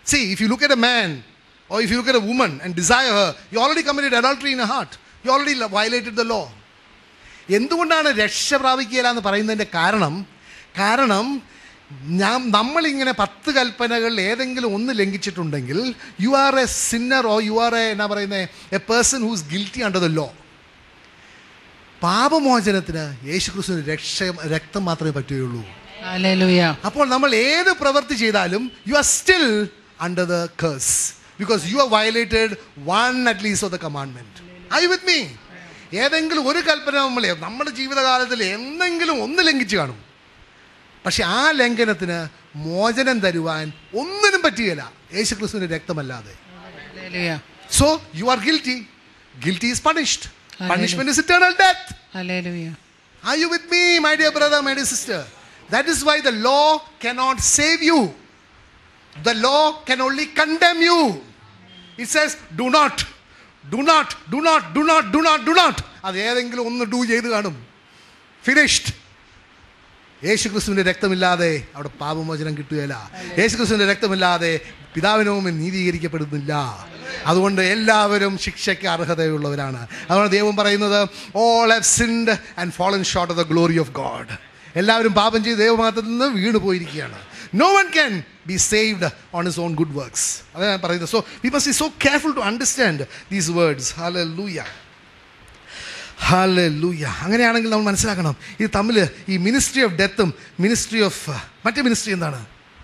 See, if you look at a man or if you look at a woman and desire her, you already committed adultery in your heart. You already lo- violated the law. എന്തുകൊണ്ടാണ് രക്ഷ പ്രാപിക്കുകയില്ല എന്ന് പറയുന്നതിൻ്റെ കാരണം കാരണം ഞാൻ നമ്മളിങ്ങനെ പത്ത് കൽപ്പനകളിൽ ഏതെങ്കിലും ഒന്ന് ലംഘിച്ചിട്ടുണ്ടെങ്കിൽ you are a sinner oh you are a എന്നാ പറയുന്നത് a person whose guilty under the law പാപമോചനത്തിന് യേശുക്രിസ്തുവിന് രക്ഷ രക്തം മാത്രമേ പറ്റുകയുള്ളൂ Hallelujah. അപ്പോൾ നമ്മൾ ഏത് പ്രവൃത്തി ചെയ്താലും you are still under the curse because you are violated one at least of the commandment I with me ഏതെങ്കിലും ഒരു കൽപ്പന നമ്മൾ നമ്മുടെ ജീവിതകാലത്തിൽ എന്തെങ്കിലും ഒന്ന് ലംഘിച്ച് കാണും പക്ഷെ ആ ലംഘനത്തിന് മോചനം തരുവാൻ ഒന്നിനും പറ്റുകയില്ല യേശുക്രിസ്തുവിന്റെ രക്തമല്ലാതെ Hallelujah. So you are guilty guilty is punished Hallelujah. Punishment is eternal death Hallelujah. Are you with me, my dear brother, my dear sister? That is why the law cannot save you. The law can only condemn you. It says, do not, do not, do not, do not, do not, do not. അത് ഏതെങ്കിലും ഒന്ന് do ചെയ്ത് കാണും finished യേശു ക്രിസ്തുവിൻ്റെ രക്തമില്ലാതെ അവിടെ പാപമോചനം കിട്ടുകയില്ല യേശു ക്രിസ്തുവിൻ്റെ രക്തമില്ലാതെ പിതാവിന് മുമ്പിൽ നീതീകരിക്കപ്പെടുന്നില്ല അതുകൊണ്ട് എല്ലാവരും ശിക്ഷയ്ക്ക് അർഹതയുള്ളവരാണ് അതുകൊണ്ട് ദൈവം പറയുന്നത് all have sinned and fallen short of the glory of God എല്ലാവരും പാപം ചെയ്ത് ദൈവമാത്രത്തിൽ നിന്ന് വീണ് പോയിരിക്കുകയാണ് no one can be saved on his own good works അതാണ് ഞാൻ പറയുന്നത് so we must be so careful to understand these words hallelujah hallelujah അങ്ങനെയാണെങ്കിൽ നമ്മൾ മനസ്സിലാക്കണം ഇത് തമ്മിൽ ഈ മിനിസ്ട്രി ഓഫ് ഡെത്തും മിനിസ്ട്രി ഓഫ് മറ്റേ മിനിസ്ട്രി എന്താണ്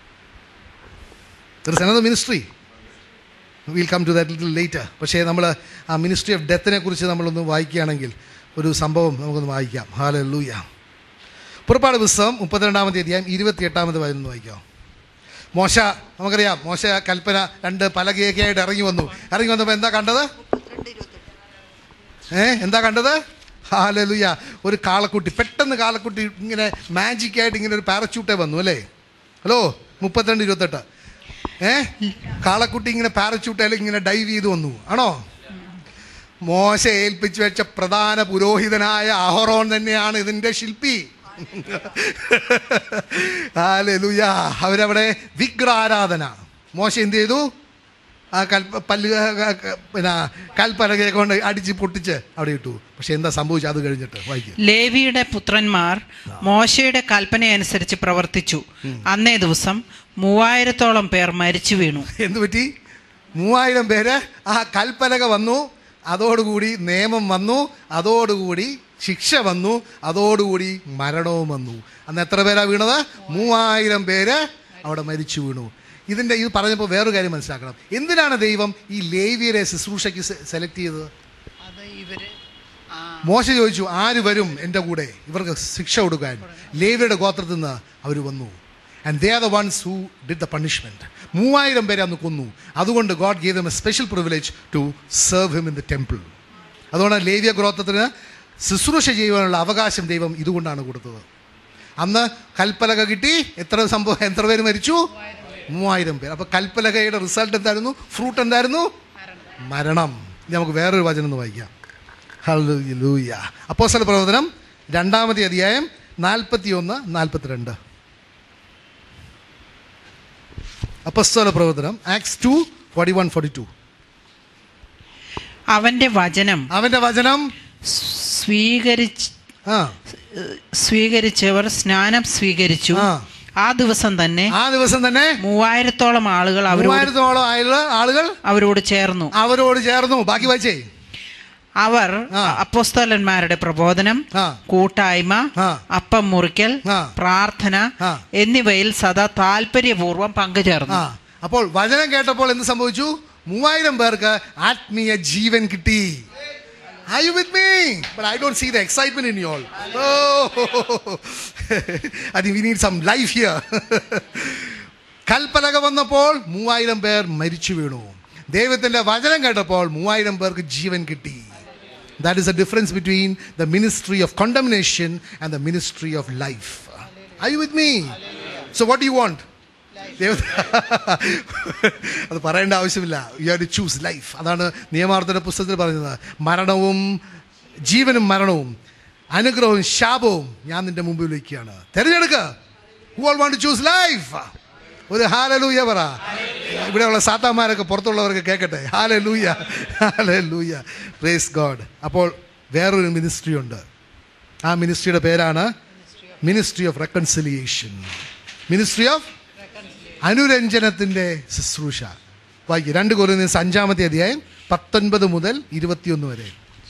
another ministry will come to that little later പക്ഷേ നമ്മൾ ആ മിനിസ്ട്രി ഓഫ് ഡെത്തിനെ കുറിച്ച് നമ്മളൊന്ന് വായിക്കുകയാണെങ്കിൽ ഒരു സംഭവം നമുക്കൊന്ന് വായിക്കാം ഹാലൂയ പുറപ്പാട് പുസ്തകം മുപ്പത്തിരണ്ടാമത്തെ അധ്യായം ഇരുപത്തിയെട്ടാമത് വയലൊന്ന് വായിക്കാം മോശ നമുക്കറിയാം മോശ കൽപ്പന രണ്ട് പലകയൊക്കെ ആയിട്ട് ഇറങ്ങി വന്നു ഇറങ്ങി വന്നപ്പോൾ എന്താ കണ്ടത് ഏ എന്താ കണ്ടത് ഹാലലുയ ഒരു കാളക്കുട്ടി പെട്ടെന്ന് കാളക്കുട്ടി ഇങ്ങനെ മാജിക് ആയിട്ട് ഇങ്ങനെ ഒരു പാരച്യൂട്ടേ വന്നു അല്ലേ ഹലോ മുപ്പത്തിരണ്ട് ഇരുപത്തെട്ട് ഏ കാളക്കുട്ടി ഇങ്ങനെ പാരച്യൂട്ടയിൽ ഇങ്ങനെ ഡൈവ് ചെയ്ത് വന്നു ആണോ മോശ ഏൽപ്പിച്ചു വെച്ച പ്രധാന പുരോഹിതനായ അഹറോൺ തന്നെയാണ് ഇതിൻ്റെ ശില്പി ഹാലലുയ അവരവിടെ വിഗ്രാരാധന മോശ എന്ത് ചെയ്തു ആ കൽപ്പ പല്ല് ക- ക- പിന്നെ കൽപ്പലകയെ കൊണ്ട് അടിച്ച് പൊട്ടിച്ച് അവിടെ ഇട്ടു പക്ഷെ എന്താ സംഭവിച്ചത് അത് കഴിഞ്ഞിട്ട് വായിക്കും ലേവിയുടെ പുത്രന്മാർ മോശയുടെ കൽപ്പനയനുസരിച്ച് പ്രവർത്തിച്ചു അന്നേ ദിവസം മൂവായിരത്തോളം പേർ മരിച്ചു വീണു എന്ത് പറ്റി മൂവായിരം പേര് ആ കൽപ്പലക വന്നു അതോടുകൂടി നിയമം വന്നു അതോടുകൂടി ശിക്ഷ വന്നു അതോടുകൂടി മരണവും വന്നു അന്ന് എത്ര പേരാ വീണത് മൂവായിരം പേര് അവിടെ മരിച്ചു വീണു ഇതിൻ്റെ ഇത് പറഞ്ഞപ്പോൾ വേറൊരു കാര്യം മനസ്സിലാക്കണം എന്തിനാണ് ദൈവം ഈ ലേവിയരെ ശുശ്രൂഷയ്ക്ക് സെലക്ട് ചെയ്തത് അത് ഇവര് മോശ ചോദിച്ചു ആര് വരും എൻ്റെ കൂടെ ഇവർക്ക് ശിക്ഷ കൊടുക്കാൻ ലേവിയുടെ ഗോത്രത്തിൽ നിന്ന് അവർ വന്നു and they are the ones who did the punishment മൂവായിരം പേരെ അന്ന് കൊന്നു അതുകൊണ്ട് God gave them a special privilege to serve him in the temple അതുകൊണ്ട് ലേവിയ ഗോത്രത്തിന് ശുശ്രൂഷ ചെയ്യുവാനുള്ള അവകാശം ദൈവം ഇതുകൊണ്ടാണ് കൊടുത്തത് അന്ന് കൽപ്പലക കിട്ടി എത്ര സംഭവം എത്ര പേര് മരിച്ചു മൂവായിരം പേര് അപ്പോൾ കൽപ്പലകയുടെ റിസൾട്ട് എന്തായിരുന്നു ഫ്രൂട്ട് എന്തായിരുന്നു മരണം ഇനി നമുക്ക് വേറൊരു വചനം ഒന്ന് വായിക്കാം ഹല്ലേലൂയ അപ്പോസ്തല പ്രവർത്തനം രണ്ടാമത്തെ അധ്യായം നാൽപ്പത്തി ഒന്ന് നാൽപ്പത്തിരണ്ട് അപ്പസ്തല പ്രവർത്തനം Acts two forty one forty two അവന്റെ വചനം അവൻ്റെ വചനം സ്വീകരിച്ച് ആ സ്വീകരിച്ചവർ സ്നാനം സ്വീകരിച്ചു ആ. ആ ദിവസം തന്നെ ആ ദിവസം തന്നെ മൂവായിരത്തോളം ആളുകൾ അവരോട് മൂവായിരത്തോളം ആയുള്ള ആളുകൾ അവരോട് ചേർന്നു അവരോട് ചേർന്നു ബാക്കി വായിച്ചേ അവർ ആ. അപ്പോസ്തലന്മാരുടെ പ്രബോധനം ആ. കൂട്ടായ്മ ആ. അപ്പം മുറിക്കൽ ആ. പ്രാർത്ഥന ആ. എന്നിവയിൽ സദാ താല്പര്യപൂർവ്വം പങ്കുചേർന്നു ആ അപ്പോൾ വചനം കേട്ടപ്പോൾ എന്ത് സംഭവിച്ചു മൂവായിരം പേർക്ക് ആത്മീയ ജീവൻ കിട്ടി Are you with me? But I don't see the excitement in you all. Oh, I think we need some life here. കൽപ്പലക വന്നപ്പോൾ മൂവായിരം പേർ മരിച്ചു വീണു ദൈവത്തിൻ്റെ വചനം കേട്ടപ്പോൾ മൂവായിരം പേർക്ക് ജീവൻ കിട്ടി that is a difference between the ministry of contamination and the ministry of life I you with me so what you want അത് പറയേണ്ട ആവശ്യമില്ല you have to choose life അതാണ് നിയമാർത്ഥത്തിന്റെ പുസ്തകത്തിൽ പറയുന്നത് മരണവും ജീവനും മരണവും അനുഗ്രഹവും ശാപവും ഞാൻ നിന്റെ മുമ്പിൽ വയ്ക്കുകയാണ് തിരഞ്ഞെടുക്കുക who all want to choose life ഒരു ഹാലലൂയ പറ ഇവിടെയുള്ള സാത്താന്മാരൊക്കെ പുറത്തുള്ളവർക്ക് കേൾക്കട്ടെ ഹാലെ ലൂയ ഹാലെ ലൂയ പ്രേസ് ഗോഡ് അപ്പോൾ വേറൊരു മിനിസ്ട്രി ഉണ്ട് ആ മിനിസ്ട്രിയുടെ പേരാണ് ministry of reconciliation ministry of അനുരഞ്ജനത്തിൻ്റെ ശുശ്രൂഷ വായിക്കും രണ്ട് കൊറിയൻസ് അഞ്ചാമത്തെ അധ്യായം പത്തൊൻപത് മുതൽ ഇരുപത്തിയൊന്ന് വരെ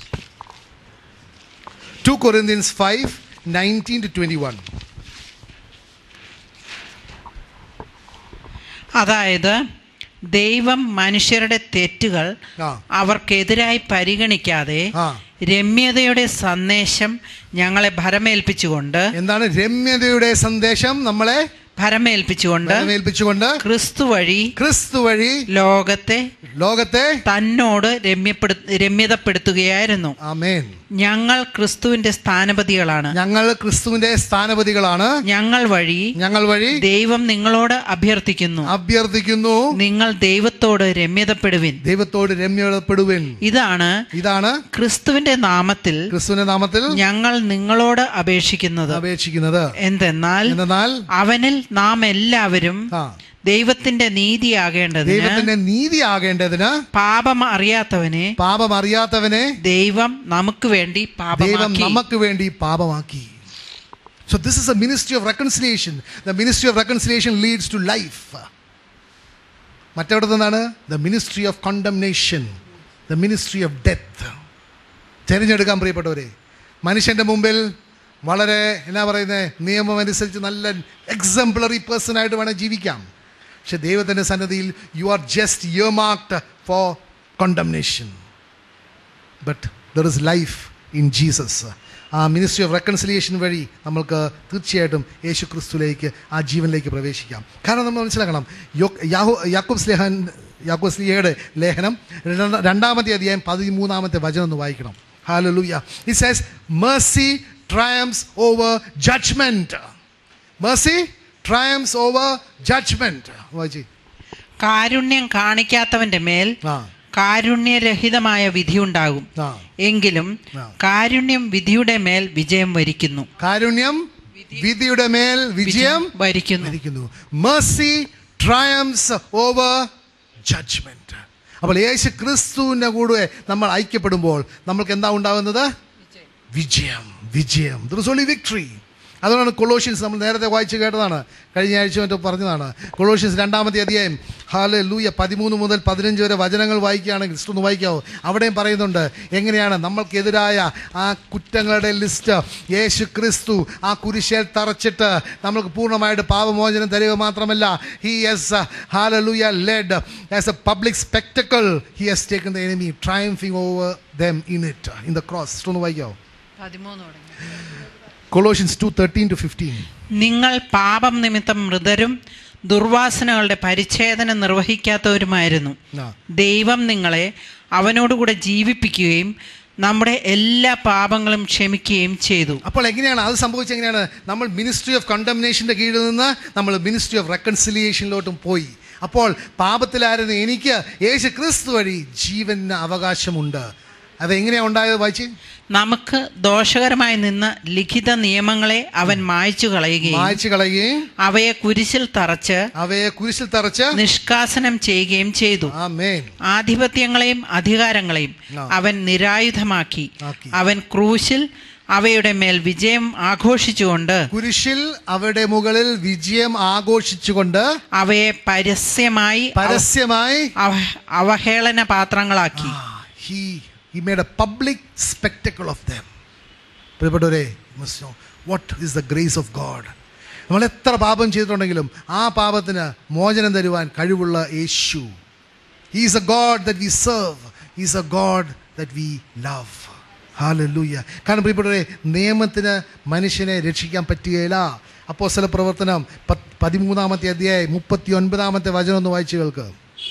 two Corinthians five nineteen to twenty one അതായത് ദൈവം മനുഷ്യരുടെ തെറ്റുകൾ ആ. അവർക്കെതിരായി പരിഗണിക്കാതെ ആ. രമ്യതയുടെ സന്ദേശം ഞങ്ങളെ ഭരമേൽപ്പിച്ചുകൊണ്ട് എന്താണ് രമ്യതയുടെ സന്ദേശം നമ്മളെ ഭരമേൽപ്പിച്ചുകൊണ്ട് ഏൽപ്പിച്ചുകൊണ്ട് ക്രിസ്തു വഴി ക്രിസ്തു വഴി ലോകത്തെ ലോകത്തെ തന്നോട് രമ്യപ്പെടു രമ്യതപ്പെടുത്തുകയായിരുന്നു ആമേൻ ഞങ്ങൾ ക്രിസ്തുവിന്റെ സ്ഥാനപതികളാണ് ഞങ്ങൾ ക്രിസ്തുവിന്റെ സ്ഥാനപതികളാണ് ഞങ്ങൾ വഴി ഞങ്ങൾ വഴി ദൈവം നിങ്ങളോട് അഭ്യർത്ഥിക്കുന്നു അഭ്യർത്ഥിക്കുന്നു നിങ്ങൾ ദൈവത്തോട് രമ്യതപ്പെടുവിൻ ദൈവത്തോട് രമ്യപ്പെടുവിൻ ഇതാണ് ഇതാണ് ക്രിസ്തുവിന്റെ നാമത്തിൽ ക്രിസ്തുവിന്റെ നാമത്തിൽ ഞങ്ങൾ നിങ്ങളോട് അപേക്ഷിക്കുന്നത് അപേക്ഷിക്കുന്നത് എന്തെന്നാൽ എന്നാൽ അവനിൽ നാം എല്ലാവരും ആ ദൈവത്തിന്റെ നീതിയാകേണ്ടതിന് ദൈവത്തിന്റെ നീതി ആകേണ്ടതിന് പാപം അറിയാത്തവനെ പാപം അറിയാത്തവനെ ദൈവം നമുക്ക് വേണ്ടി ദൈവം പാപമാക്കി നമുക്ക് വേണ്ടി പാപമാക്കി so this is a ministry of reconciliation the ministry of reconciliation leads to life മറ്റെവിടെ നിന്നാണ് the ministry of condemnation the ministry of death തിരഞ്ഞെടുക്കാൻ പ്രിയപ്പെട്ടവരെ മനുഷ്യൻ്റെ മുമ്പിൽ വളരെ എന്നാ പറയുന്നത് നിയമം അനുസരിച്ച് നല്ല എക്സംപ്ലറി പേഴ്സൺ ആയിട്ട് വേണം ജീവിക്കാം പക്ഷെ ദൈവത്തിൻ്റെ സന്നദ്ധിയിൽ you are just you're marked for condemnation but there is life in Jesus ആ മിനിസ്ട്രി ഓഫ് റെക്കൺസിലിയേഷൻ വഴി നമ്മൾക്ക് തീർച്ചയായിട്ടും യേശു ക്രിസ്തുലേക്ക് ആ ജീവനിലേക്ക് പ്രവേശിക്കാം കാരണം നമ്മൾ മനസ്സിലാക്കണം യോ- യാഹു യാക്കൂബ് സ്ലേഹൻ യാക്കൂബ് സ്ലിഹയുടെ ലേഖനം രണ്ട- രണ്ടാമത്തെ അധ്യായം പതിമൂന്നാമത്തെ വചനം ഒന്ന് വായിക്കണം hallelujah it says mercy triumphs over judgment mercy triumphs over judgment വായിച്ചേ കാരുണ്യം കാണിക്കാത്തവന്റെ മേൽ ആ കാരുണ്യരഹിതമായ വിധിയുണ്ടാകും ആ എങ്കിലും ആ. കാരുണ്യം വിധിയുടെ മേൽ വിജയം വരിക്കുന്നു കാരുണ്യം വിധിയുടെ മേൽ വിജയം വരിക്കുന്നു വരിക്കുന്നു mercy triumphs over judgment അപ്പോൾ യേശു ക്രിസ്തുവിൻ്റെ കൂടെ നമ്മൾ ഐക്യപ്പെടുമ്പോൾ നമ്മൾക്ക് എന്താ ഉണ്ടാകുന്നത് വിജയം വിജയം ദർ ഇസ് ഓൺലി വിക്ടറി അതുകൊണ്ടാണ് കൊളോഷ്യൻസ് നമ്മൾ നേരത്തെ വായിച്ചു കേട്ടതാണ് കഴിഞ്ഞ ആഴ്ച മറ്റോ പറഞ്ഞതാണ് കൊളോഷ്യൻസ് രണ്ടാമത്തെ അധ്യായം ഹാല് ലൂയ പതിമൂന്ന് മുതൽ പതിനഞ്ച് വരെ വചനങ്ങൾ വായിക്കുകയാണെങ്കിൽ ജസ്റ്റ് ഒന്ന് വായിക്കാവോ അവിടെയും പറയുന്നുണ്ട് എങ്ങനെയാണ് നമ്മൾക്കെതിരായ ആ കുറ്റങ്ങളുടെ ലിസ്റ്റ് യേശു ക്രിസ്തു ആ കുരിശേൽ തറച്ചിട്ട് നമ്മൾക്ക് പൂർണ്ണമായിട്ട് പാപമോചനം തരിക മാത്രമല്ല he is hallelujah led us a public spectacle he has taken the enemy triumphing over them in it in the cross ഒന്ന് വായിക്കാവോ Colossians two thirteen to fifteen നിങ്ങൾ പാപം നിമിത്തം മൃതരും ദുർവാസനകളുടെ പരിച്ഛേദന നിർവഹിക്കാത്തവരുമായിരുന്നു ആ ദൈവം നിങ്ങളെ അവനോടുകൂടെ ജീവിപ്പിക്കുകയും നമ്മുടെ എല്ലാ പാപങ്ങളും ക്ഷമിക്കുകയും ചെയ്തു അപ്പോൾ എങ്ങനെയാണ് അത് സംഭവിച്ചത് എങ്ങനെയാണ് നമ്മൾ മിനിസ്ട്രി ഓഫ് കണ്ടംനേഷൻ്റെ കീഴിൽ നിന്ന് നമ്മൾ മിനിസ്ട്രി ഓഫ് റെക്കൺസിലിയേഷനിലോട്ടും പോയി അപ്പോൾ പാപത്തിലായിരുന്നു എനിക്ക് യേശു ക്രിസ്തു വഴി ജീവന് അവകാശമുണ്ട് അത് എങ്ങനെയാണ് ഉണ്ടായത് വായിച്ച് നമുക്ക് ദോഷകരമായി നിന്ന ലിഖിത നിയമങ്ങളെ അവൻ മായ്ച്ചു കളയുകയും മായ്ച്ചു കളയുകയും അവയെ കുരിശിൽ തറച്ച് അവയെ കുരിശിൽ തറച്ച് നിഷ്കാസനം ചെയ്യുകയും ചെയ്തു ആ മേൻ ആധിപത്യങ്ങളെയും അധികാരങ്ങളെയും ആ. അവൻ നിരായുധമാക്കി ആക്കി. അവൻ ക്രൂശിൽ അവയുടെ മേൽ വിജയം ആഘോഷിച്ചുകൊണ്ട് കുരിശിൽ അവരുടെ മുകളിൽ വിജയം ആഘോഷിച്ചുകൊണ്ട് അവയെ പരസ്യമായി അവ- പരസ്യമായി അവ- അവഹേളന പാത്രങ്ങളാക്കി he he made a public spectacle of them പ്രിയപ്പെട്ടവരെ what is the grace of God നമ്മൾ എത്ര പാപം ചെയ്തിട്ടുണ്ടെങ്കിലും ആ പാപത്തിന് മോചനം തരുവാൻ കഴിവുള്ള യേശു is a God that we serve is a God that we love hallelujah കാരണം പ്രിയപ്പെട്ടവരെ നിയമത്തിന് മനുഷ്യനെ രക്ഷിക്കാൻ പറ്റുകയില്ല അപ്പോൾ ചില പ്രവർത്തനം പത്ത് പതിമൂന്നാമത്തെ അധ്യായം മുപ്പത്തി ഒൻപതാമത്തെ വചനം ഒന്ന് വായിച്ചു കേൾക്ക്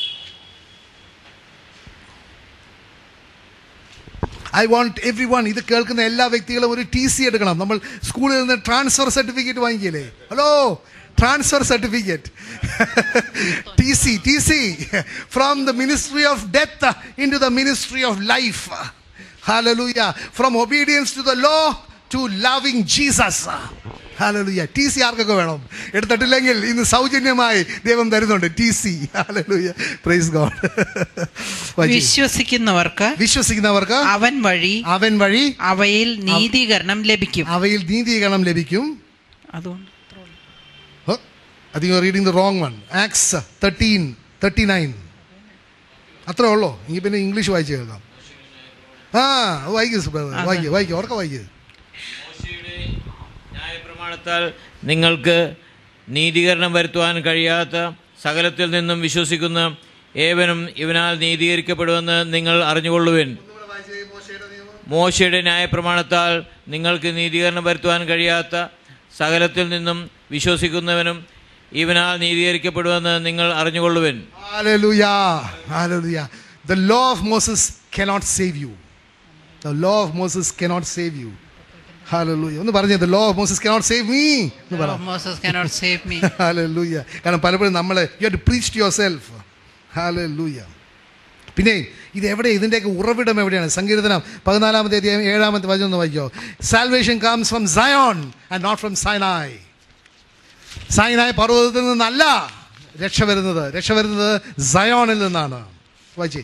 ഐ വാണ്ട് എവ്രി വൺ ഇത് കേൾക്കുന്ന എല്ലാ വ്യക്തികളും ഒരു ടി സി എടുക്കണം നമ്മൾ സ്കൂളിൽ നിന്ന് ട്രാൻസ്ഫർ സർട്ടിഫിക്കറ്റ് വാങ്ങിക്കില്ലേ hello transfer certificate T C T C from the ministry of death into the ministry of life hallelujah from obedience to the law to loving Jesus hallelujah T C ആർക്കൊക്കെ വേണം എടുത്തിട്ടില്ലെങ്കിൽ ഇന്ന് സൗജന്യമായി ദൈവം തരുന്നുണ്ട് T C hallelujah praise God വിശ്വസിക്കുന്നവർക്ക് വിശ്വസിക്കുന്നവർക്ക് അവൻ വഴി അവൻ വഴി അവയിൽ നീതീകരണം ലഭിക്കും അവയിൽ നീതീകരണം ലഭിക്കും അതുകൊണ്ട് Huh? I think you're reading the wrong one. Acts 13, 39. അത്രേ ഉള്ളോ എങ്കിൽ പിന്നെ ഇംഗ്ലീഷ് വായിച്ച് കേൾക്കാം ആ വായിക്കും വായിക്കുക വായിക്കുക ഉറക്കം വായിക്കുക മോശയുടെ ന്യായപ്രമാണത്താൽ നിങ്ങൾക്ക് നീതീകരണം വരുത്തുവാൻ കഴിയാത്ത സകലത്തിൽ നിന്നും വിശ്വസിക്കുന്ന ഏവനും ഇവനാൽ നീതീകരിക്കപ്പെടുമെന്ന് നിങ്ങൾ അറിഞ്ഞുകൊള്ളുവിൻ മോശയുടെ ന്യായപ്രമാണത്താൽ നിങ്ങൾക്ക് നീതീകരണം വരുത്തുവാൻ കഴിയാത്ത സകലത്തിൽ നിന്നും വിശ്വസിക്കുന്നവനും ഇവനാൽ നീതീകരിക്കപ്പെടുമെന്ന് നിങ്ങൾ അറിഞ്ഞുകൊള്ളുവിൻ Hallelujah. Hallelujah. The law of Moses cannot save you. The law of Moses cannot save you. Hallelujah. ഒന്ന് പറഞ്ഞേ the law of Moses cannot save me. എന്ന് പറ Moses cannot save me. Hallelujah. കാരണം പലപ്പോഴും നമ്മൾ you have to preach to yourself Hallelujah. പിന്നെ ഇത് എവിടെ ഇതിൻ്റെയൊക്കെ ഉറവിടം എവിടെയാണ് സങ്കീർത്തനം പതിനാലാമത്തെ അധ്യായം ഏഴാമത്തെ വചനം ഒന്ന് വായിക്കോ salvation comes from Zion and not from Sinai Sinai പർവ്വതത്തിൽ നിന്നല്ല രക്ഷ വരുന്നത് രക്ഷ വരുന്നത് സയോണിൽ നിന്നാണ് വായിച്ചേ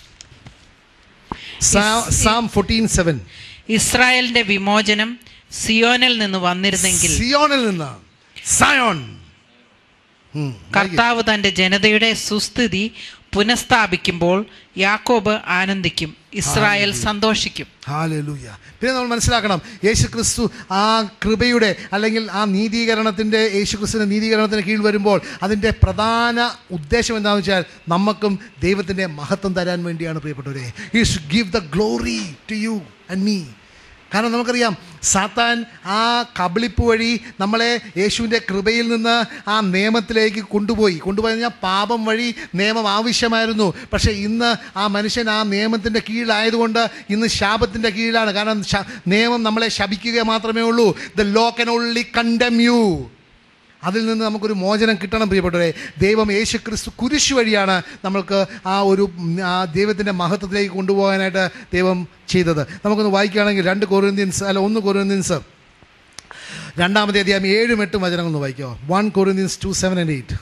സാം ഫോർട്ടീൻ സെവൻ ഇസ്രായേലിന്റെ വിമോചനം സിയോനിൽ നിന്ന് വന്നിരുന്നെങ്കിൽ സിയോണിൽ നിന്ന് സയോൺ ഉം, വായിക്ക്. കർത്താവ് തന്റെ ജനതയുടെ സുസ്ഥിതി പുനഃസ്ഥാപിക്കുമ്പോൾ യാക്കോബ് ആനന്ദിക്കും ഇസ്രായേൽ സന്തോഷിക്കും ഹാലലൂയ പിന്നെ നമ്മൾ മനസ്സിലാക്കണം യേശു ക്രിസ്തു ആ കൃപയുടെ അല്ലെങ്കിൽ ആ നീതീകരണത്തിൻ്റെ യേശു ക്രിസ്തുവിൻ്റെ നീതീകരണത്തിന് കീഴിൽ വരുമ്പോൾ അതിൻ്റെ പ്രധാന ഉദ്ദേശം എന്താണെന്ന് വെച്ചാൽ നമുക്കും ദൈവത്തിൻ്റെ മഹത്വം തരാൻ വേണ്ടിയാണ് പ്രിയപ്പെട്ടവരെ you should give the glory to you and me കാരണം നമുക്കറിയാം സാത്താൻ ആ കബളിപ്പ് വഴി നമ്മളെ യേശുവിൻ്റെ കൃപയിൽ നിന്ന് ആ നിയമത്തിലേക്ക് കൊണ്ടുപോയി കൊണ്ടുപോയി കഴിഞ്ഞാൽ പാപം വഴി നിയമം ആവശ്യമായിരുന്നു പക്ഷേ ഇന്ന് ആ മനുഷ്യൻ ആ നിയമത്തിൻ്റെ കീഴിലായതുകൊണ്ട് ഇന്ന് ശാപത്തിൻ്റെ കീഴിലാണ് കാരണം ശ- നിയമം നമ്മളെ ശപിക്കുക മാത്രമേ ഉള്ളൂ the law can only condemn you അതിൽ നിന്ന് നമുക്കൊരു മോചനം കിട്ടണം പ്രിയപ്പെട്ടവരെ ദൈവം യേശു ക്രിസ്തു കുരിശ് വഴിയാണ് നമ്മൾക്ക് ആ ഒരു ഉം, ആ ദൈവത്തിൻ്റെ മഹത്വത്തിലേക്ക് കൊണ്ടുപോകാനായിട്ട് ദൈവം ചെയ്തത് നമുക്കൊന്ന് വായിക്കുകയാണെങ്കിൽ രണ്ട് കൊറിന്ത്യൻസ് അല്ല ഒന്ന് കൊറിന്ത്യൻസ് രണ്ടാമത്തെ അധ്യായം ഏഴും എട്ടും വചനങ്ങൾ ഒന്ന് വായിക്കോ one Corinthians two seven and eight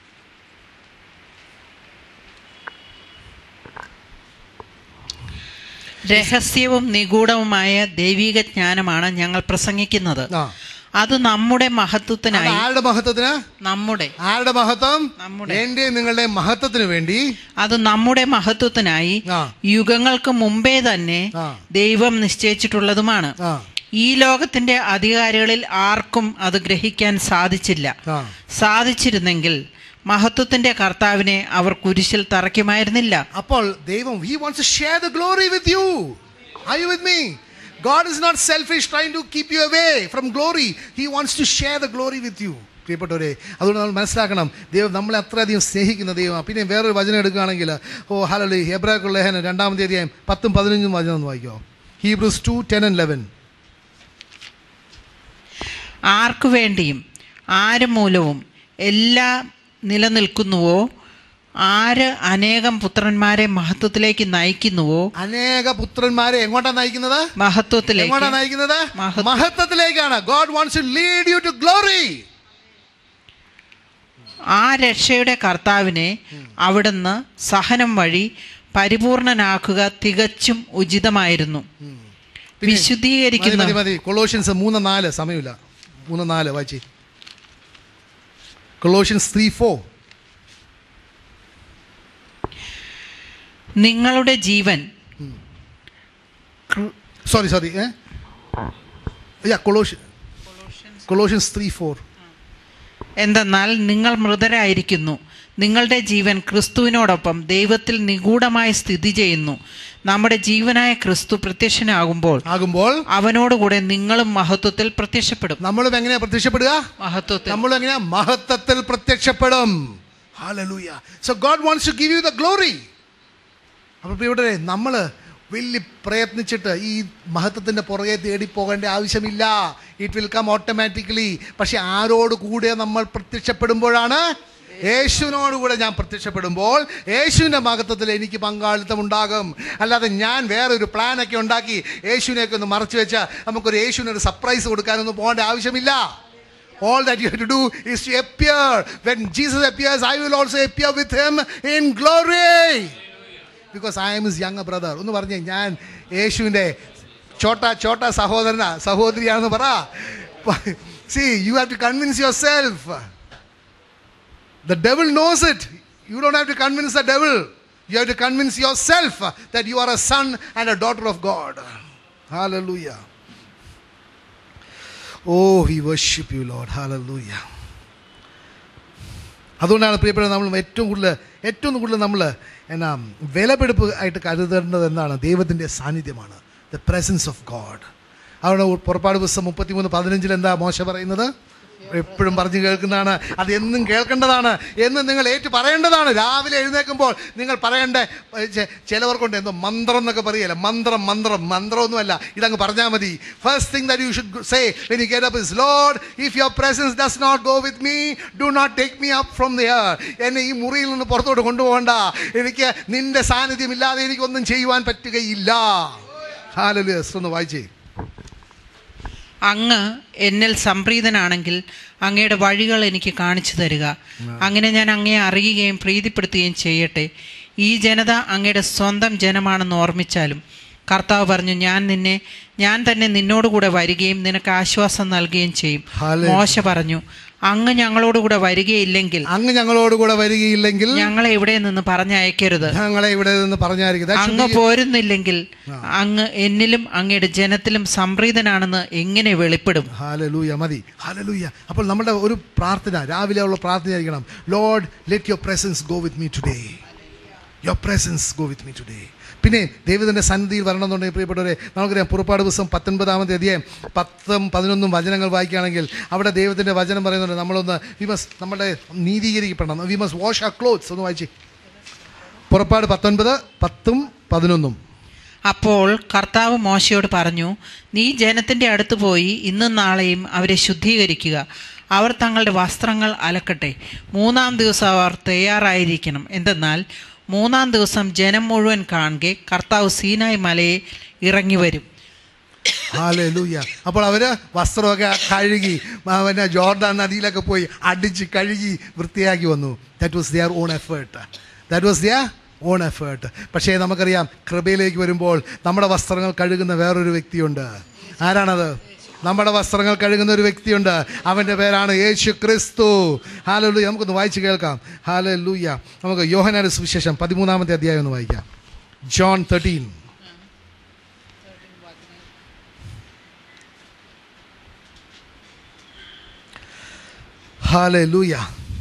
രഹസ്യവും നിഗൂഢവുമായ ദൈവിക ജ്ഞാനമാണ് ഞങ്ങൾ പ്രസംഗിക്കുന്നത് ആ അത് നമ്മുടെ അത് മഹത്വത്തിനായി ആരുടെ മഹത്വത്തിന് നമ്മുടെ ആരുടെ മഹത്വം നമ്മുടെ. എൻ്റെ നിങ്ങളുടെ മഹത്വത്തിന് വേണ്ടി അത് നമ്മുടെ മഹത്വത്തിനായി ആ. യുഗങ്ങൾക്ക് മുമ്പേ തന്നെ ആ. ദൈവം നിശ്ചയിച്ചിട്ടുള്ളതുമാണ് ആ ഈ ലോകത്തിന്റെ അധികാരികളിൽ ആർക്കും അത് ഗ്രഹിക്കാൻ സാധിച്ചില്ല ആ സാധിച്ചിരുന്നെങ്കിൽ മഹത്വത്തിന്റെ കർത്താവിനെ അവർ കുരിശിൽ തറയ്ക്കുമായിരുന്നില്ല അപ്പോൾ ദൈവം he wants to share the glory with you are you with me God is not selfish trying to keep you away from glory he wants to share the glory with you പ്രിയപ്പെട്ടവരെ അതുകൊണ്ട് നമ്മൾ മനസ്സിലാക്കണം ദൈവം നമ്മളെ അത്രയധികം സ്നേഹിക്കുന്ന ദൈവം പിന്നെ വേറൊരു വചനം എടുക്കുകയാണെങ്കിൽ ഓ ഹലോ ഹെബ്രാക്കുള്ള ലേഖനം രണ്ടാമത്തെ അധ്യായം പത്തും പതിനഞ്ചും വചനം ഒന്ന് വായിക്കോ Hebrews two ten and eleven ആർക്കു വേണ്ടിയും ആര് മൂലവും എല്ലാം നിലനിൽക്കുന്നുവോ ആര് അനേകം പുത്രന്മാരെ മഹത്വത്തിലേക്ക് നയിക്കുന്നുവോ അനേക പുത്രന്മാരെ എങ്ങോട്ടാണ് നയിക്കുന്നത് മഹത്വത്തിലേക്ക് എങ്ങോട്ടാണ് നയിക്കുന്നത് മഹത്വ- മഹത്വത്തിലേക്കാണ് God wants to lead you to glory ആ രക്ഷയുടെ കർത്താവിനെ അവിടുന്ന് സഹനം വഴി പരിപൂർണനാക്കുക തികച്ചും ഉചിതമായിരുന്നു പിന്നെ- വിശുദ്ധീകരിക്കുന്ന മതി മതി കൊളോഷ്യൻസ് മൂന്ന് നാല് സമയമില്ല മൂന്ന് നാല് വായിച്ചേ കൊളോഷ്യൻസ് ത്രീ ഫോർ നിങ്ങളുടെ ജീവൻ സോറി സോറി ഏ യാ കൊളോഷ്യൻ കൊളോഷ്യൻസ് ത്രീ ഫോർ എന്തെന്നാൽ നിങ്ങൾ മൃതരായിരിക്കുന്നു നിങ്ങളുടെ ജീവൻ ക്രിസ്തുവിനോടൊപ്പം ദൈവത്തിൽ നിഗൂഢമായി സ്ഥിതി ചെയ്യുന്നു നമ്മുടെ ജീവനായ ക്രിസ്തു പ്രത്യക്ഷനാകുമ്പോൾ ആകുമ്പോൾ അവനോടുകൂടെ നിങ്ങളും മഹത്വത്തിൽ പ്രത്യക്ഷപ്പെടും നമ്മളും എങ്ങനെയാ പ്രത്യക്ഷപ്പെടുക മഹത്വത്തിൽ നമ്മളും എങ്ങനെയാ മഹത്വത്തിൽ പ്രത്യക്ഷപ്പെടും hallelujah so God wants to give you the glory അപ്പോൾ പ്രിയപ്പെട്ടവരെ നമ്മൾ വലിയ പ്രയത്നിച്ചിട്ട് ഈ മഹത്വത്തിൻ്റെ പുറകെ തേടി പോകേണ്ട ആവശ്യമില്ല ഇറ്റ് വിൽ കം ഓട്ടോമാറ്റിക്കലി പക്ഷെ ആരോട് കൂടെ നമ്മൾ പ്രത്യക്ഷപ്പെടുമ്പോഴാണ് യേശുവിനോടുകൂടെ ഞാൻ പ്രത്യക്ഷപ്പെടുമ്പോൾ യേശുവിൻ്റെ മഹത്വത്തിൽ എനിക്ക് പങ്കാളിത്തം ഉണ്ടാകും അല്ലാതെ ഞാൻ വേറൊരു പ്ലാനൊക്കെ ഉണ്ടാക്കി യേശുവിനെയൊക്കെ ഒന്ന് മറച്ചു വെച്ചാൽ നമുക്കൊരു യേശുവിനൊരു സർപ്രൈസ് കൊടുക്കാനൊന്നും പോകേണ്ട ആവശ്യമില്ല All that you have to do is to appear. When Jesus appears, I will also appear with him in glory. Because I am his younger brother. ഒന്ന് പറഞ്ഞേ ഞാൻ യേശുവിൻ്റെ ചോട്ട ചോട്ട സഹോദരനാ സഹോദരിയാണെന്ന് പറ see you have to convince yourself The devil knows it. You don't have to convince the devil. You have to convince yourself that you are a son and a daughter of God. Hallelujah. Oh, we worship you, Lord. Hallelujah. അതുകൊണ്ടാണ് പ്രിയപ്പെട്ട നമ്മൾ ഏറ്റവും കൂടുതൽ ഏറ്റവും കൂടുതൽ നമ്മൾ എന്നാ വിലപിടിപ്പ് ആയിട്ട് കരുതേണ്ടത് എന്താണ് ദൈവത്തിൻ്റെ സാന്നിധ്യമാണ് ദ പ്രസൻസ് ഓഫ് ഗോഡ് അതുകൊണ്ട് പുറപ്പാട് പുസ്തകം മുപ്പത്തിമൂന്ന് പതിനഞ്ചിൽ എന്താ മോശ പറയുന്നത് എപ്പോഴും പറഞ്ഞു കേൾക്കുന്നതാണ് അത് എന്നും കേൾക്കേണ്ടതാണ് എന്ന് നിങ്ങൾ ഏറ്റു പറയേണ്ടതാണ് രാവിലെ എഴുന്നേൽക്കുമ്പോൾ നിങ്ങൾ പറയേണ്ട ചെ- ചിലവർക്കുണ്ട് എന്തോ മന്ത്രം എന്നൊക്കെ പറയല്ല മന്ത്രം മന്ത്രം മന്ത്രമൊന്നുമല്ല ഇതങ്ങ് പറഞ്ഞാൽ മതി first thing that you should say when you get up is Lord if your presence does not go with me do not take me up from there എന്നെ ഈ മുറിയിൽ നിന്ന് പുറത്തോട്ട് കൊണ്ടുപോകണ്ട എനിക്ക് നിന്റെ സാന്നിധ്യം ഇല്ലാതെ എനിക്കൊന്നും ചെയ്യുവാൻ പറ്റുകയില്ല ഹാലല് ഒന്ന് വായിച്ചേ അങ്ങ് എന്നിൽ സംപ്രീതനാണെങ്കിൽ അങ്ങയുടെ വഴികൾ എനിക്ക് കാണിച്ചു തരിക അങ്ങനെ ഞാൻ അങ്ങയെ അറിയുകയും പ്രീതിപ്പെടുത്തുകയും ചെയ്യട്ടെ ഈ ജനത അങ്ങയുടെ സ്വന്തം ജനമാണെന്ന് ഓർമ്മിച്ചാലും കർത്താവ് പറഞ്ഞു ഞാൻ നിന്നെ ഞാൻ തന്നെ നിന്നോടുകൂടെ വരികയും നിനക്ക് ആശ്വാസം നൽകുകയും ചെയ്യും Hallelujah. മോശ പറഞ്ഞു അങ്ങ് ഞങ്ങളോടുകൂടെ വരികയില്ലെങ്കിൽ അങ്ങ് ഞങ്ങളോടുകൂടെ വരികയില്ലെങ്കിൽ ഞങ്ങളെ ഇവിടെ നിന്ന് പറഞ്ഞയക്കരുത് ഞങ്ങളെ ഇവിടെ നിന്ന് പറഞ്ഞായിരിക്കും That should അങ്ങ് be- പോരുന്നില്ലെങ്കിൽ അങ്ങ് എന്നിലും അങ്ങയുടെ ജനത്തിലും സംപ്രീതനാണെന്ന് എങ്ങനെ വെളിപ്പെടും ഹാലലൂയ മതി ഹാലലൂയ അപ്പോൾ നമ്മുടെ ഒരു പ്രാർത്ഥന രാവിലെ ഉള്ള പ്രാർത്ഥന ആയിരിക്കണം Lord let your presence go with me today your presence go with me today പിന്നെ ദൈവത്തിൻ്റെ സന്നിധിയിൽ വരണമെന്നുണ്ടെങ്കിൽ പ്രിയപ്പെട്ടവരെ നമുക്കറിയാം പുറപ്പാട് പുസ്തകം പത്തൊൻപതാമത്തെ അധ്യായം പത്തും പതിനൊന്നും വചനങ്ങൾ വായിക്കുകയാണെങ്കിൽ അവിടെ ദൈവത്തിൻ്റെ വചനം പറയുന്നുണ്ട് നമ്മളൊന്ന് വി മസ് നമ്മുടെ നീതീകരിക്കപ്പെടണം വി മസ് വാഷ് ആ ക്ലോത്ത്സ് ഒന്ന് വായിച്ചേ പുറപ്പാട് പത്തൊൻപത് പത്തും പതിനൊന്നും അപ്പോൾ കർത്താവ് മോശയോട് പറഞ്ഞു നീ ജനത്തിന്റെ അടുത്ത് പോയി ഇന്നും നാളെയും അവരെ ശുദ്ധീകരിക്കുക അവർ തങ്ങളുടെ വസ്ത്രങ്ങൾ അലക്കട്ടെ മൂന്നാം ദിവസം അവർ തയ്യാറായിരിക്കണം എന്തെന്നാൽ മൂന്നാം ദിവസം ജനം മുഴുവൻ കാണുകെ കർത്താവ് സീനായ് മലയെ ഇറങ്ങി വരും ഹാലൂയ അപ്പോൾ അവര് വസ്ത്രമൊക്കെ കഴുകി ആ, പിന്നെ ജോർഡാൻ നദിയിലൊക്കെ പോയി അടിച്ച് കഴുകി വൃത്തിയാക്കി വന്നു that was their own effort that was their own effort പക്ഷേ നമുക്കറിയാം കൃപയിലേക്ക് വരുമ്പോൾ നമ്മുടെ വസ്ത്രങ്ങൾ കഴുകുന്ന വേറൊരു വ്യക്തിയുണ്ട് ആരാണത് നമ്മുടെ വസ്ത്രങ്ങൾ കഴുകുന്ന ഒരു വ്യക്തിയുണ്ട് അവൻ്റെ പേരാണ് യേശു ക്രിസ്തു ഹാലലൂയ നമുക്കൊന്ന് വായിച്ച് കേൾക്കാം ഹാലലൂയ നമുക്ക് യോഹനാന്റെ സുവിശേഷം പതിമൂന്നാമത്തെ അധ്യായം ഒന്ന് വായിക്കാം ജോൺ തേർട്ടീൻ ഹാലലൂയ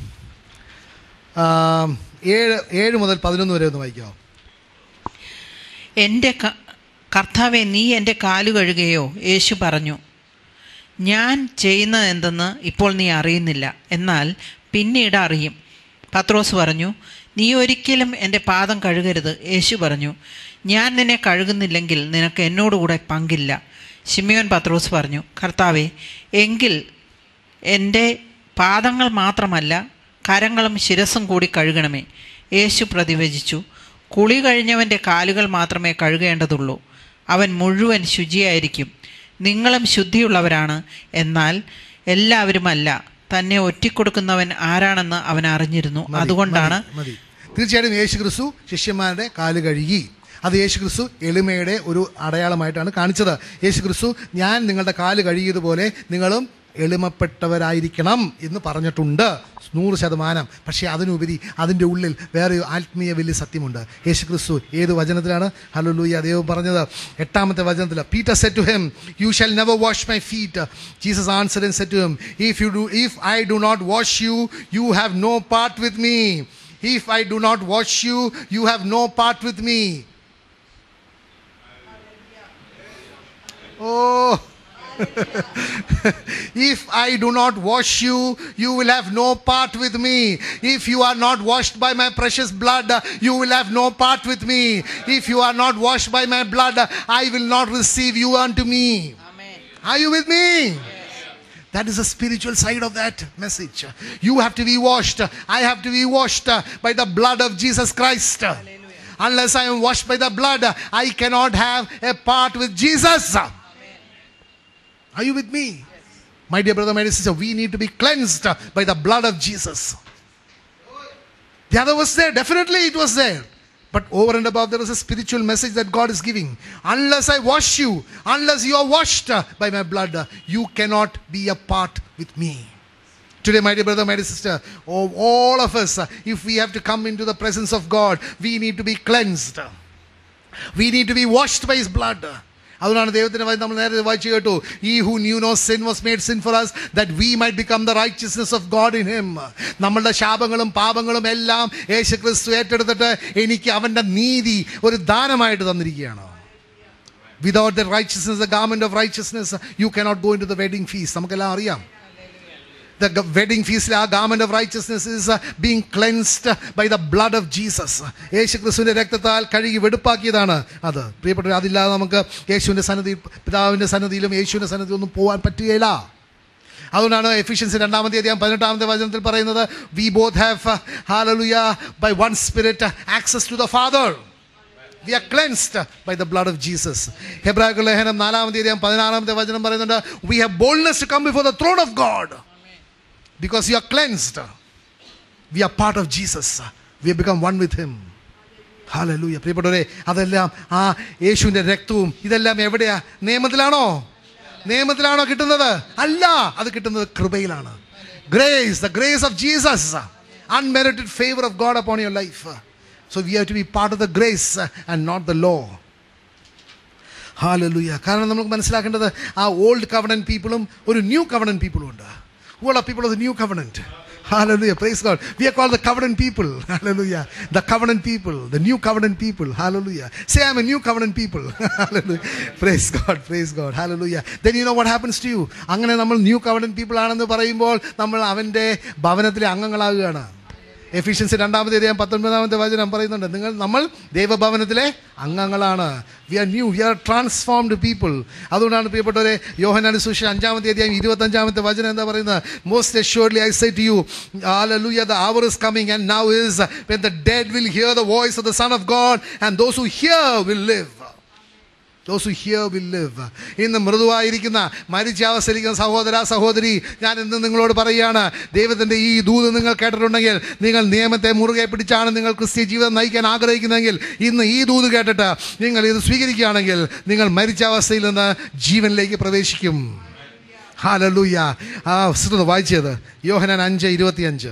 ഏഴ് ഏഴ് മുതൽ പതിനൊന്ന് വരെ ഒന്ന് വായിക്കാമോ എൻ്റെ ക- കർത്താവെ നീ എൻ്റെ കാലു കഴുകുകയോ യേശു പറഞ്ഞു ഞാൻ ചെയ്യുന്നത് എന്തെന്ന് ഇപ്പോൾ നീ അറിയുന്നില്ല എന്നാൽ പിന്നീട് അറിയും പത്രോസ് പറഞ്ഞു നീ ഒരിക്കലും എൻ്റെ പാദം കഴുകരുത് യേശു പറഞ്ഞു ഞാൻ നിന്നെ കഴുകുന്നില്ലെങ്കിൽ നിനക്ക് എന്നോടുകൂടെ പങ്കില്ല ശിമിയോൻ പത്രോസ് പറഞ്ഞു കർത്താവെ എങ്കിൽ എൻ്റെ പാദങ്ങൾ മാത്രമല്ല കരങ്ങളും ശിരസും കൂടി കഴുകണമേ യേശു പ്രതിവചിച്ചു കുളി കഴിഞ്ഞവൻ്റെ കാലുകൾ മാത്രമേ കഴുകേണ്ടതുള്ളൂ അവൻ മുഴുവൻ ശുചിയായിരിക്കും നിങ്ങളും ശുദ്ധിയുള്ളവരാണ് എന്നാൽ എല്ലാവരുമല്ല തന്നെ ഒറ്റിക്കൊടുക്കുന്നവൻ ആരാണെന്ന് അവൻ അറിഞ്ഞിരുന്നു മതി, അതുകൊണ്ടാണ് മതി, മതി തീർച്ചയായിട്ടും യേശു ക്രിസ്തു ശിഷ്യന്മാരുടെ കാല് കഴുകി അത് യേശു ക്രിസ്തു എളിമയുടെ ഒരു അടയാളമായിട്ടാണ് കാണിച്ചത് യേശു ക്രിസ്തു ഞാൻ നിങ്ങളുടെ കാല് കഴുകിയതുപോലെ നിങ്ങളും എളിമപ്പെട്ടവരായിരിക്കണം എന്ന് പറഞ്ഞിട്ടുണ്ട് നൂറ് ശതമാനം പക്ഷേ അതിനുപരി അതിൻ്റെ ഉള്ളിൽ വേറെ ഒരു ആത്മീയ വലിയ സത്യമുണ്ട് യേശു ക്രിസ്തു ഏത് വചനത്തിലാണ് ഹലോലൂയ ദൈവം പറഞ്ഞത് എട്ടാമത്തെ വചനത്തിൽ Peter said to him you shall never wash my feet Jesus answer and said to him if you do if I do not wash you you have no part with me If I do not wash you, you have no part with me. Oh. if I do not wash you, you will have no part with me. If you are not washed by my precious blood, you will have no part with me. If you are not washed by my blood, I will not receive you unto me. Are you with me? That is the spiritual side of that message. You have to be washed. I have to be washed uh, by the blood of Jesus Christ. Unless I am washed by the blood, I cannot have a part with Jesus. Are you with me? My dear brother, my dear sister, we need to be cleansed by the blood of Jesus. The other was there, definitely it was there. But over and above, there was a spiritual message that God is giving. Unless I wash you, unless you are washed uh, by my blood, uh, you cannot be a part with me. Today, my dear brother, my dear sister, oh, all of us, uh, if we have to come into the presence of God, we need to be cleansed. We need to be washed by His blood. അതുകൊണ്ടാണ് ദൈവത്തിൻ്റെ വചനം നമ്മൾ നേരത്തെ വായിച്ചു കേട്ടു ഈ who knew no sin was made sin for us that we might become the righteousness of God in him നമ്മളുടെ ശാപങ്ങളും പാപങ്ങളും എല്ലാം യേശു ക്രിസ്തു ഏറ്റെടുത്തിട്ട് എനിക്ക് അവൻ്റെ നീതി ഒരു ദാനമായിട്ട് തന്നിരിക്കുകയാണ് without the righteousness the garment of righteousness you cannot go into the wedding feast നമുക്കെല്ലാം അറിയാം the g- wedding feast ആ garment of righteousness is uh, being cleansed by the blood of Jesus യേശു ക്രിസ്തുവിൻ്റെ രക്തത്താൽ കഴുകി വെടുപ്പാക്കിയതാണ് അത് പ്രിയപ്പെട്ടവർ അതില്ലാതെ നമുക്ക് യേശുവിൻ്റെ സന്നദ്ധി പിതാവിൻ്റെ സന്നദ്ധിയിലും യേശുവിൻ്റെ സന്നദ്ധിയിലും ഒന്നും പോകാൻ പറ്റുകയില്ല അതുകൊണ്ടാണ് എഫിഷ്യൻസി രണ്ടാമത്തെ അധികം പതിനെട്ടാമത്തെ വചനത്തിൽ പറയുന്നത് we both have hallelujah by one spirit access to the Father we are cleansed by the blood of Jesus ഹെബ്രായ ലേഖനം നാലാമത്തെ അധികം പതിനാറാമത്തെ വചനം പറയുന്നുണ്ട് we have boldness to come before the throne of God because you are cleansed. We are part of Jesus. We have become one with Him. Hallelujah പ്രിയപ്പെട്ടവരെ അതെല്ലാം ആ യേശുവിൻ്റെ രക്തവും ഇതെല്ലാം എവിടെയാ നിയമത്തിലാണോ നിയമത്തിലാണോ കിട്ടുന്നത് അല്ല അത് കിട്ടുന്നത് കൃപയിലാണ് grace the grace of Jesus unmerited favour of God upon your life so we have to be part of the grace and not the law hallelujah കാരണം നമുക്ക് മനസ്സിലാക്കേണ്ടത് ആ ഓൾഡ് കവണൻ പീപ്പിളും ഒരു ന്യൂ കവണൻ പീപ്പിളും ഉണ്ട് Who are the people of the new covenant? Hallelujah. Praise God. We are called the covenant people. Hallelujah. The covenant people. The new covenant people. Hallelujah. Say, I'm a new covenant people. Hallelujah. Praise God. Praise God. Hallelujah. Then you know what happens to you. അങ്ങനെ നമ്മൾ new covenant people ആണെന്ന് പറയുമ്പോൾ നമ്മൾ അവൻ്റെ ഭവനത്തിലെ അംഗങ്ങളാകുകയാണ് efficiency രണ്ടാമത്തെ അധികം പത്തൊൻപതാമത്തെ വചനം പറയുന്നുണ്ട് നിങ്ങൾ നമ്മൾ ദൈവഭവനത്തിലെ അംഗങ്ങളാണ് we are new we are transformed people അതുകൊണ്ടാണ് പ്രിയപ്പെട്ടവരെ യോഹനാണ് സുഷ അഞ്ചാമത്തെ അധ്യായം ഇരുപത്തഞ്ചാമത്തെ വചനം എന്താ പറയുന്നത് most assuredly I say to you Hallelujah, the hour is coming and now is when the dead will hear the voice of the Son of God and those who hear will live. Those who hear will live. ഇന്ന് മൃദുവായിരിക്കുന്ന മരിച്ച അവസ്ഥയിരിക്കുന്ന സഹോദര സഹോദരി ഞാൻ ഇന്ന് നിങ്ങളോട് പറയുകയാണ് ദൈവത്തിൻ്റെ ഈ ദൂത് നിങ്ങൾ കേട്ടിട്ടുണ്ടെങ്കിൽ നിങ്ങൾ നിയമത്തെ മുറുകെ പിടിച്ചാണ് നിങ്ങൾ ക്രിസ്ത്യ ജീവിതം നയിക്കാൻ ആഗ്രഹിക്കുന്നതെങ്കിൽ ഇന്ന് ഈ ദൂത് കേട്ടിട്ട് നിങ്ങൾ ഇത് സ്വീകരിക്കുകയാണെങ്കിൽ നിങ്ങൾ മരിച്ച അവസ്ഥയിൽ നിന്ന് ജീവനിലേക്ക് പ്രവേശിക്കും ഹാലലൂയ ആ വസ്തുത വായിച്ചത് യോഹനാൻ അഞ്ച് ഇരുപത്തിയഞ്ച്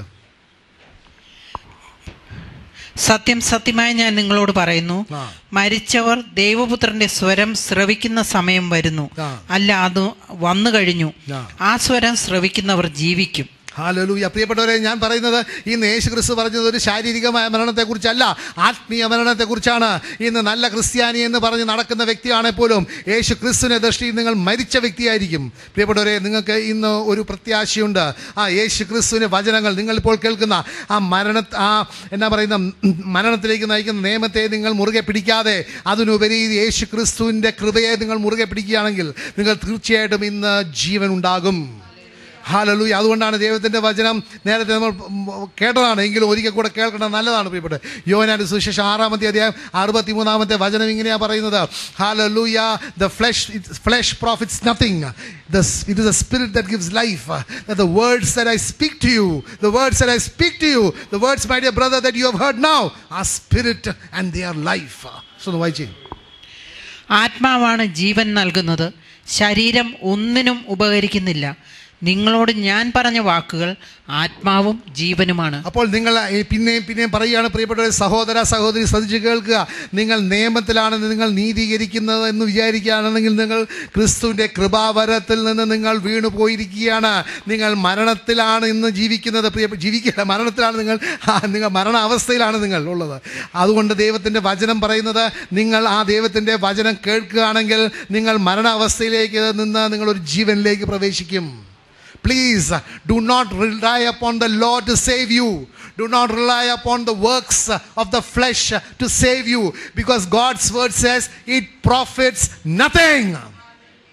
സത്യം സത്യമായി ഞാൻ നിങ്ങളോട് പറയുന്നു ആ. മരിച്ചവർ ദൈവപുത്രന്റെ സ്വരം ശ്രവിക്കുന്ന സമയം വരുന്നു ആ. അല്ല അത് വന്നു കഴിഞ്ഞു ആ. ആ സ്വരം ശ്രവിക്കുന്നവർ ജീവിക്കും ഹാലലൂയ പ്രിയപ്പെട്ടവരെ ഞാൻ പറയുന്നത് ഇന്ന് യേശു ക്രിസ്തു പറഞ്ഞത് ഒരു ശാരീരികമായ മരണത്തെക്കുറിച്ചല്ല ആത്മീയ മരണത്തെക്കുറിച്ചാണ് ഇന്ന് നല്ല ക്രിസ്ത്യാനി എന്ന് പറഞ്ഞ് നടക്കുന്ന വ്യക്തിയാണെങ്കിൽ പോലും യേശു ക്രിസ്തുവിനെ ദൃഷ്ടിയിൽ നിങ്ങൾ മരിച്ച വ്യക്തിയായിരിക്കും പ്രിയപ്പെട്ടവരെ നിങ്ങൾക്ക് ഇന്ന് ഒരു പ്രത്യാശയുണ്ട് ആ യേശു ക്രിസ്തുവിൻ്റെ വചനങ്ങൾ നിങ്ങളിപ്പോൾ കേൾക്കുന്ന ആ മരണ ആ എന്നാ പറയുന്ന ഉം, മരണത്തിലേക്ക് നയിക്കുന്ന നിയമത്തെ നിങ്ങൾ മുറുകെ പിടിക്കാതെ അതിനുപരി യേശു ക്രിസ്തുവിൻ്റെ കൃപയെ നിങ്ങൾ മുറുകെ പിടിക്കുകയാണെങ്കിൽ നിങ്ങൾ തീർച്ചയായിട്ടും ഇന്ന് ജീവൻ ഉണ്ടാകും ഹാലലൂയ അതുകൊണ്ടാണ് ദൈവത്തിൻ്റെ വചനം നേരത്തെ നമ്മൾ കേട്ടതാണ് എങ്കിലും ഒരിക്കൽ കൂടെ കേൾക്കണം നല്ലതാണ് പ്രിയപ്പെട്ടത് യോനാന്റെ സുശേഷം ആറാമത്തെ അധ്യായം അറുപത്തി മൂന്നാമത്തെ വചനം ഇങ്ങനെയാണ് പറയുന്നത് hallelujah the flesh flesh profits nothing the it is a spirit that gives life the words that I speak to you the words that I speak to you the words my dear brother that you have heard now are spirit and they are life so ഒന്ന് വായിച്ചേ ആത്മാവാണ് ജീവൻ നൽകുന്നത് ശരീരം ഒന്നിനും ഉപകരിക്കുന്നില്ല നിങ്ങളോട് ഞാൻ പറഞ്ഞ വാക്കുകൾ ആത്മാവും ജീവനുമാണ് അപ്പോൾ നിങ്ങൾ ഈ പിന്നെയും പിന്നെയും പറയുകയാണ് പ്രിയപ്പെട്ട സഹോദര സഹോദരി ശ്രദ്ധിച്ച് കേൾക്കുക നിങ്ങൾ നിയമത്തിലാണ് നിങ്ങൾ നീതീകരിക്കുന്നത് എന്ന് വിചാരിക്കുകയാണെങ്കിൽ നിങ്ങൾ ക്രിസ്തുവിൻ്റെ കൃപാവരത്തിൽ നിന്ന് നിങ്ങൾ വീണു പോയിരിക്കുകയാണ് നിങ്ങൾ മരണത്തിലാണ് ഇന്ന് ജീവിക്കുന്നത് പ്രിയ ജീവിക്കുക മരണത്തിലാണ് നിങ്ങൾ ആ, നിങ്ങൾ മരണാവസ്ഥയിലാണ് നിങ്ങൾ ഉള്ളത് അതുകൊണ്ട് ദൈവത്തിൻ്റെ വചനം പറയുന്നത് നിങ്ങൾ ആ ദൈവത്തിൻ്റെ വചനം കേൾക്കുകയാണെങ്കിൽ നിങ്ങൾ മരണാവസ്ഥയിലേക്ക് നിന്ന് നിങ്ങളൊരു ജീവനിലേക്ക് പ്രവേശിക്കും Please do not rely upon the law to save you. Do not rely upon the works of the flesh to save you because God's word says it profits nothing.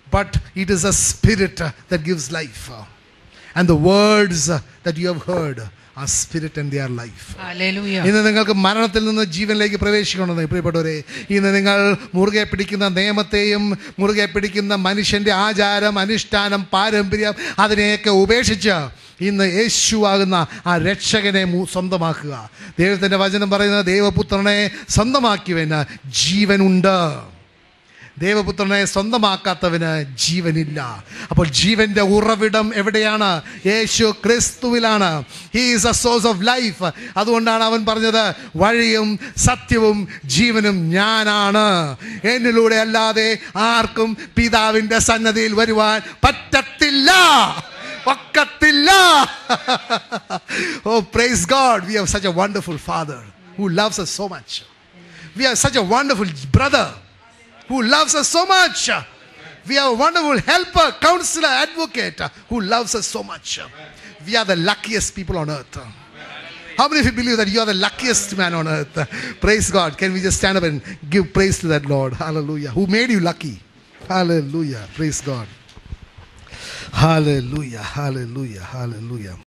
but it is a spirit uh, that gives life. And the words uh, that you have heard are spirit and they are life. Hallelujah ഇന്ന് നിങ്ങൾക്ക് മരണത്തിൽ നിന്ന് ജീവനിലേക്ക് പ്രവേശിക്കണമെന്ന് പ്രിയപ്പെട്ടവരെ ഇന്ന് നിങ്ങൾ മുറുകെ പിടിക്കുന്ന നിയമത്തെയും മുറുകെ പിടിക്കുന്ന മനുഷ്യൻ്റെ ആചാരം അനുഷ്ഠാനം പാരമ്പര്യം അതിനെയൊക്കെ ഉപേക്ഷിച്ച് ഇന്ന് യേശുവാകുന്ന ആ രക്ഷകനെ മു- സ്വന്തമാക്കുക ദൈവത്തിൻ്റെ വചനം പറയുന്നത് ദൈവപുത്രനെ സ്വന്തമാക്കിയവന് ജീവനുണ്ട് ദൈവപുത്രനെ സ്വന്തമാക്കാത്തവന് ജീവനില്ല അപ്പോൾ ജീവന്റെ ഉറവിടം എവിടെയാണ് യേശു ക്രിസ്തുവിലാണ് he is a source of life അതുകൊണ്ടാണ് അവൻ പറഞ്ഞത് വഴിയും സത്യവും ജീവനും ഞാനാണ് എന്നിലൂടെ അല്ലാതെ ആർക്കും പിതാവിന്റെ സന്നദ്ധിയിൽ വരുവാൻ പറ്റത്തില്ല ഒക്കത്തില്ല oh praise God we have such a wonderful Father who loves us so much we have such a wonderful brother who loves us so much. We have a wonderful helper, counselor, advocate who loves us so much. We are the luckiest people on earth. How many of you believe that you are the luckiest man on earth? Praise God. Can we just stand up and give praise to that Lord? Hallelujah. Who made you lucky? Hallelujah. Praise God. Hallelujah. Hallelujah. Hallelujah.